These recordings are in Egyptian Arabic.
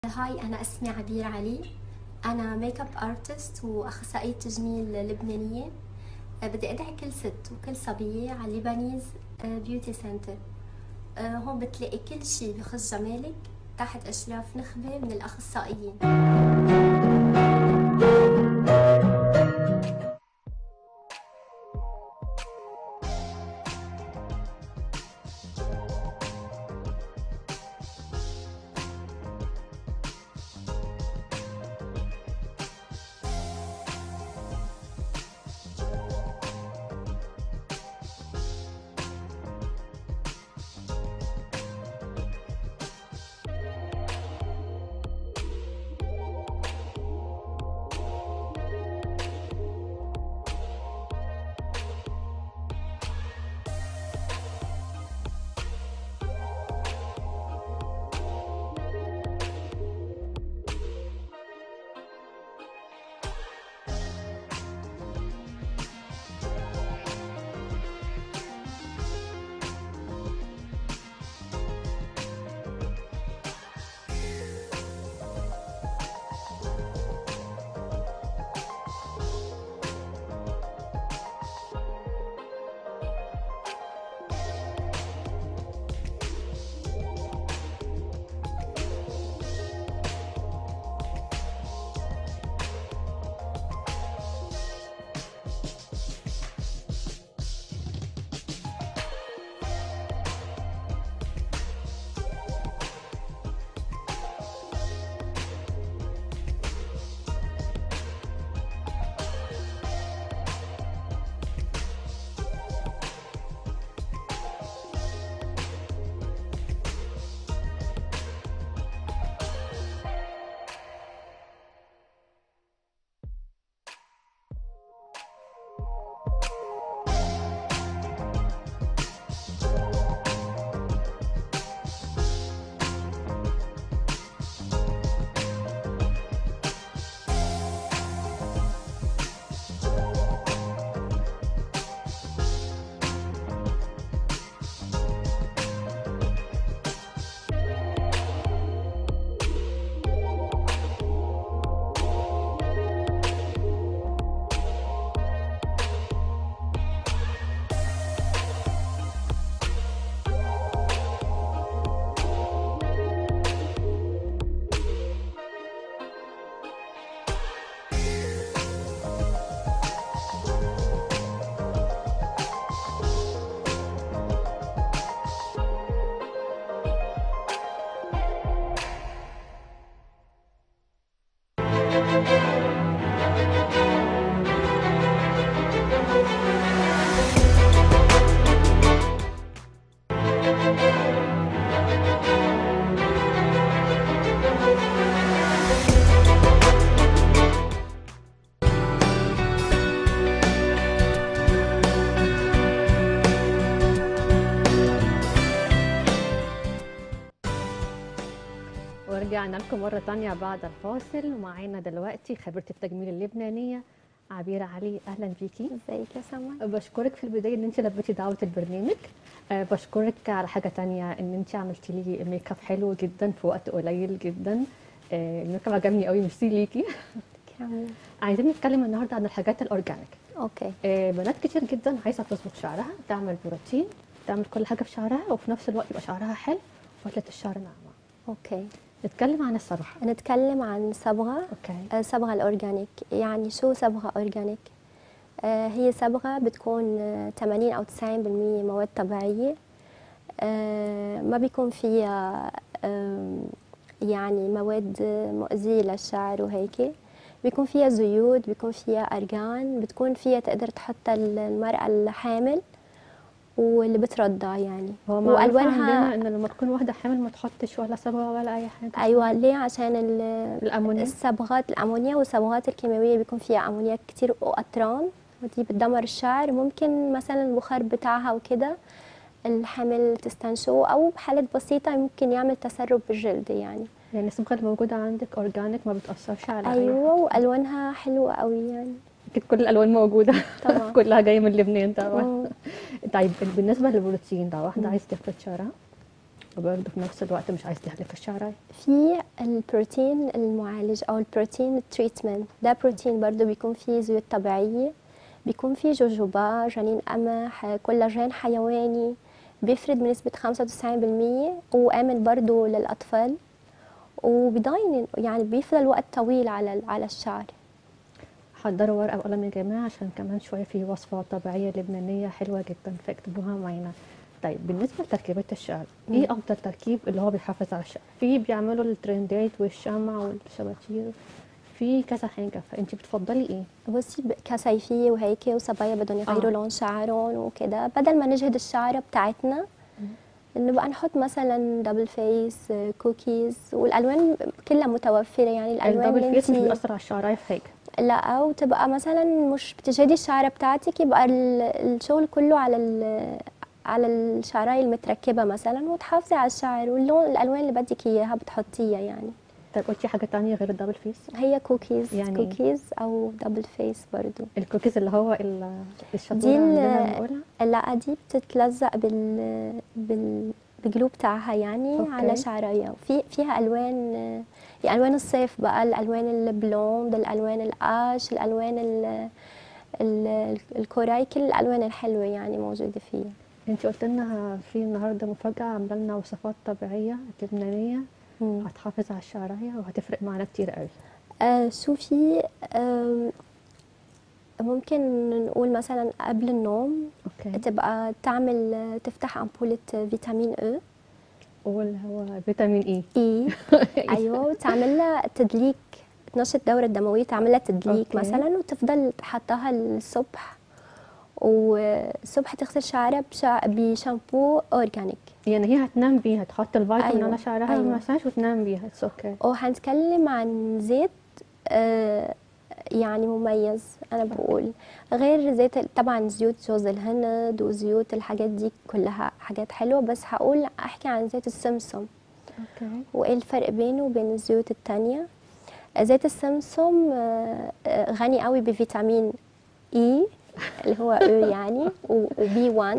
هاي أنا اسمي عبير علي أنا ميك اب ارتست وأخصائية تجميل لبنانية أه، بدي أدعي كل ست وكل صبية على ليبانيز بيوتي سنتر هون بتلاقي كل شيء بخص جمالك تحت إشراف نخبة من الأخصائيين ورجعنا لكم مرة تانية بعد الفاصل ومعانا دلوقتي خبيرة التجميل اللبنانية عبيرة علي أهلا بيكي ازيك يا سما بشكرك في البداية إن أنت لبيتي دعوة البرنامج آه، بشكرك على حاجة تانية إن أنت عملتي لي ميك اب حلو جدا في وقت قليل جدا آه، الميك اب عجبني قوي ميرسي ليكي كامل عايزين نتكلم النهارده عن الحاجات الأورجانيك اوكي آه، بنات كتير جدا عايزة تظبط شعرها تعمل بروتين تعمل كل حاجة في شعرها وفي نفس الوقت يبقى شعرها حلو وفتلة الشعر ناعمة اوكي نتكلم عن الصبغة نتكلم عن صبغة اوكي آه، صبغة الأورجانيك يعني شو صبغة أورجانيك آه، هي صبغة بتكون آه، 80 أو 90% مواد طبيعية آه، ما بيكون فيها آم، يعني مواد مؤذية للشعر وهيك بيكون فيها زيوت بيكون فيها أرجان بتكون فيها تقدر تحطها المرأة الحامل واللي بترضع يعني هو معروف عندنا ان لما تكون واحده حامل ما تحطش ولا صبغه ولا اي حاجه أيوة ليه عشان ال- الامونيا الصبغات الأمونيا والصبغات الكيماوية بيكون فيها أمونيا كتير وقطران ودي بتدمر الشعر ممكن مثلا البخار بتاعها وكده الحامل تستنشقه أو بحالات بسيطة ممكن يعمل تسرب بالجلد يعني يعني الصبغه الموجوده عندك اورجانيك ما بتاثرش على أي أيوة وألوانها حلوة قوي يعني اكيد كل الالوان موجوده طبعا كلها جايه من لبنان طبعا مم. طيب بالنسبه للبروتين ده واحده مم. عايزه تفرد شعرها وبرضه في نفس الوقت مش عايز تهلك الشعرايه في البروتين المعالج او البروتين تريتمنت ده بروتين برضو بيكون فيه زيوت طبيعيه بيكون فيه جوجوبا جنين قمح كولاجين حيواني بيفرد بنسبة 95% وآمن برضو للأطفال وبيضاين يعني بيفضل وقت طويل على على الشعر حضروا ورقه وقلم يا جماعه عشان كمان شويه في وصفه طبيعيه لبنانيه حلوه جدا فاكتبوها معانا طيب بالنسبه لتركيبات الشعر مم. ايه افضل تركيب اللي هو بيحافظ على الشعر في بيعملوا الترندات والشمع والشباتير في كذا حاجه فانت بتفضلي ايه بصي ب- كصيفية وهيك وصبايا بدهم يغيروا آه. لون شعرهم وكده بدل ما نجهد الشعرة بتاعتنا نبقى نحط مثلا دبل فيس آه، كوكيز والالوان كلها متوفره يعني الالوان الدبل اللي فيس مش انتي بيأثر على الشعرايه في حاجه لا وتبقى مثلا مش بتجهدي الشعره بتاعتك يبقى ال- الشغل كله على ال- على الشعرايه المتركبه مثلا وتحافظي على الشعر واللون الالوان اللي بدك اياها بتحطيها يعني طيب قلتي حاجه تانية غير الدبل فيس هي كوكيز يعني إيه؟ كوكيز او دبل فيس برضو الكوكيز اللي هو ال- الشطوره دي ال- عندنا بنقولها لا دي بتتلزق بال بال بالجلو بتاعها يعني أوكي. على شعرية وفي فيها الوان يعني الوان الصيف بقى الالوان البلوند الالوان الاش الالوان ال ال- الكوراي كل الالوان الحلوه يعني موجوده فيها انت قلت لنا في النهارده مفاجاه عامله لنا وصفات طبيعيه لبنانيه هتحافظ على الشعرايه وهتفرق معانا كتير قوي آه شوفي آم، ممكن نقول مثلا قبل النوم اوكي تبقى تعمل تفتح امبولة فيتامين اي واللي هو فيتامين اي اي ايوه وتعمل لها تدليك تنشط الدوره الدمويه تعمل لها تدليك أوكي. مثلا وتفضل حطها الصبح والصبح تغسل شعرها بشع... بشامبو اورجانيك يعني هي هتنام بيها تحط الفيتامين أيوة، على شعرها أيوة. ما مساج وتنام بيها اتس اوكي وهنتكلم عن زيت آه، يعني مميز انا بقول غير زيت طبعا زيوت جوز الهند وزيوت الحاجات دي كلها حاجات حلوه بس هقول احكي عن زيت السمسم اوكي وايه الفرق بينه وبين الزيوت التانية زيت السمسم آه، آه، غني قوي بفيتامين اي اللي هو او يعني وبي 1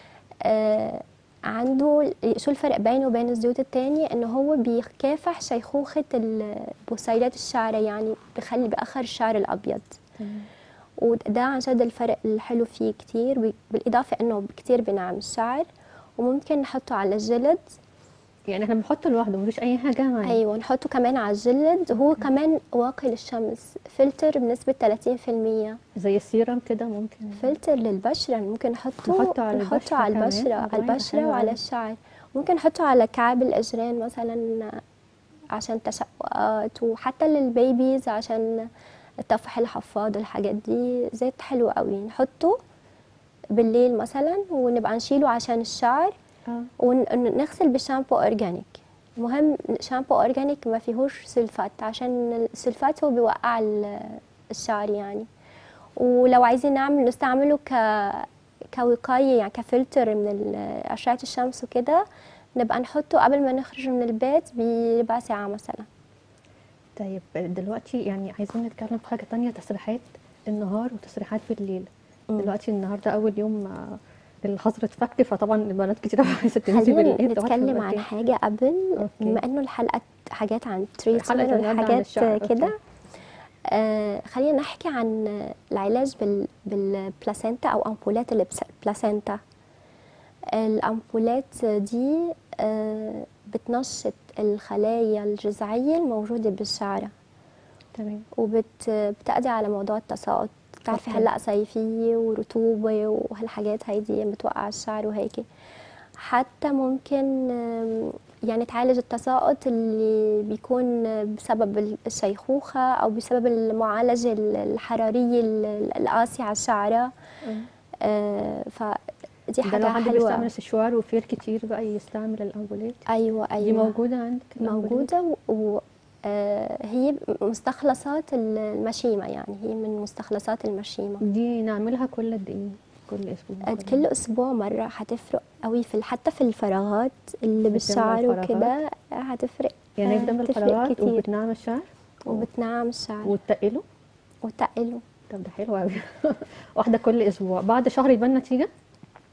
عنده شو الفرق بينه وبين الزيوت التانية انه هو بيكافح شيخوخة ال- بصيلات الشعر يعني بخلي بأخر الشعر الأبيض تمام. وده عن جد الفرق الحلو فيه كتير ب- بالإضافة إنه كتير بنعم الشعر وممكن نحطه على الجلد يعني احنا بنحطه لوحده مفيش اي حاجه معاه ايوه نحطه كمان على الجلد هو كمان واقي للشمس فلتر بنسبة 30% زي السيرم كده ممكن فلتر للبشرة ممكن نحطه نحطه على نحطه البشرة على كمان؟ البشرة على والله البشرة حلو وعلى أوي. الشعر ممكن نحطه على كعب الأجرين مثلا عشان تشققات وحتى للبيبيز عشان طفح الحفاض الحاجات دي زيت حلو قوي نحطه بالليل مثلا ونبقى نشيله عشان الشعر اه ونغسل بشامبو اورجانيك مهم شامبو اورجانيك ما فيهوش سلفات عشان السلفات هو بيوقع ال- الشعر يعني ولو عايزين نعمل نستعمله ك كوقاية يعني كفلتر من ال- أشعة الشمس وكده نبقى نحطه قبل ما نخرج من البيت بربع ساعة مثلا طيب دلوقتي يعني عايزين نتكلم في حاجه تانية تسريحات النهار وتسريحات بالليل مم. دلوقتي النهارده اول يوم آه، الحظر اتفك فطبعا البنات كتير عايزه تنزل خلينا بالليل تقعد في نتكلم عن المكان. حاجة قبل أوكي. بما إنه الحلقة حاجات عن الحلقة تريتمنت النهاردة عن وحاجات الشعر، أوكي. كده آه خلينا نحكي عن العلاج بال بالبلاسينتا او امبولات البلاسينتا الامبولات دي آه بتنشط الخلايا الجذعيه الموجوده بالشعره تمام وبتقضي على موضوع التساقط بتعرفي أوكي. هلا صيفيه ورطوبه وهالحاجات هيدي بتوقع الشعر وهيك حتى ممكن آم، يعني تعالج التساقط اللي بيكون بسبب الشيخوخة أو بسبب المعالجة الحرارية ال- القاسية على الشعرة آه، فدي ده لو حاجة حد بيستعمل حلوة سشوار وفير كتير بقى يستعمل الامبولات أيوة دي أيوة موجوده عندك الأمبولات؟ موجودة و آه، هي مستخلصات المشيمة يعني هي من مستخلصات المشيمة دي نعملها كل قد ايه كل اسبوع كل اسبوع مره هتفرق قوي في ال- حتى في الفراغات اللي بتملى بالشعر الفراغات؟ وكده هتفرق يعني آه، بتعمل تفرق الفراغات كتير وبتنعم الشعر وبتنعم الشعر وتقله وتقله طب ده حلو قوي واحده كل اسبوع بعد شهر يبان نتيجه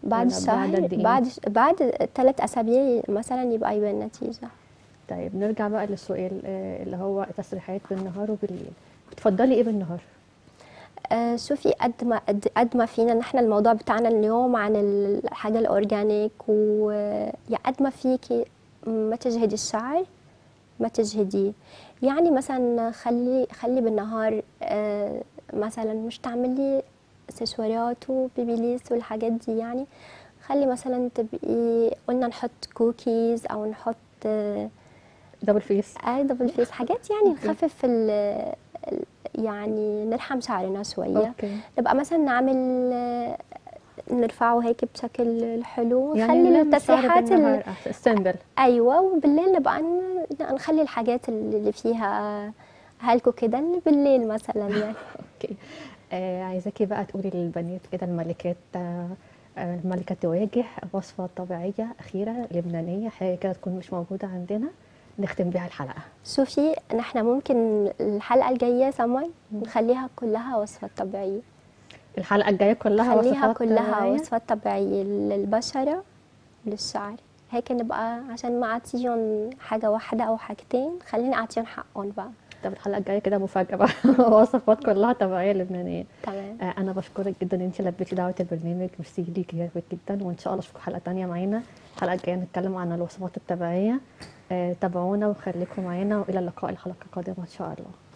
بعد ولا الشهر قد إيه؟ بعد بعد ثلاث اسابيع مثلا يبقى يبان نتيجه طيب نرجع بقى للسؤال آه، اللي هو تسريحات بالنهار وبالليل بتفضلي ايه بالنهار آه، شوفي قد ما قد, قد ما فينا نحن الموضوع بتاعنا اليوم عن الحاجه الاورجانيك و يا قد ما فيكي ما تجهدي الشعر ما تجهديه يعني مثلا خلي خلي بالنهار آه، مثلا مش تعملي سيشوارات وبيبيليس والحاجات دي يعني خلي مثلا تبقي قلنا نحط كوكيز او نحط آه، دبل فيس اي دبل فيس حاجات يعني أوكي. نخفف ال ال- يعني نلحم شعرنا شويه اوكي نبقى مثلا نعمل آه، نرفعه هيك بشكل حلو يعني نخلي نلم الشعر التسريحات ال- بالنهار أحسن. السمبل ايوه وبالليل نبقى ن- نخلي الحاجات اللي فيها هالكو كده بالليل مثلا يعني اوكي آه عايزاكي بقى تقولي للبنات كده الملكات آه آه، الملكة تواجه وصفة طبيعية أخيرة لبنانية حاجة كده تكون مش موجودة عندنا نختم بيها الحلقة شوفي نحن ممكن الحلقه الجايه سمر نخليها كلها وصفات طبيعيه الحلقة الجاية كلها خليها وصفات كلها طبيعية. وصفات طبيعيه للبشره وللشعر هيك نبقى عشان ما اعطيهم حاجه واحده او حاجتين خليني اعطيهم حقهم بقى طب الحلقة الجاية كده مفاجأة بقى وصفات كلها طبيعية لبنانية تمام آه، انا بشكرك جدا ان انت لبيتي دعوه البرنامج ميرسي ليكي جامد جدا وان شاء الله اشوفكم حلقه تانية معانا الحلقه الجايه نتكلم عن الوصفات الطبيعيه آه، تابعونا وخليكم معانا والى اللقاء الحلقه القادمه ان شاء الله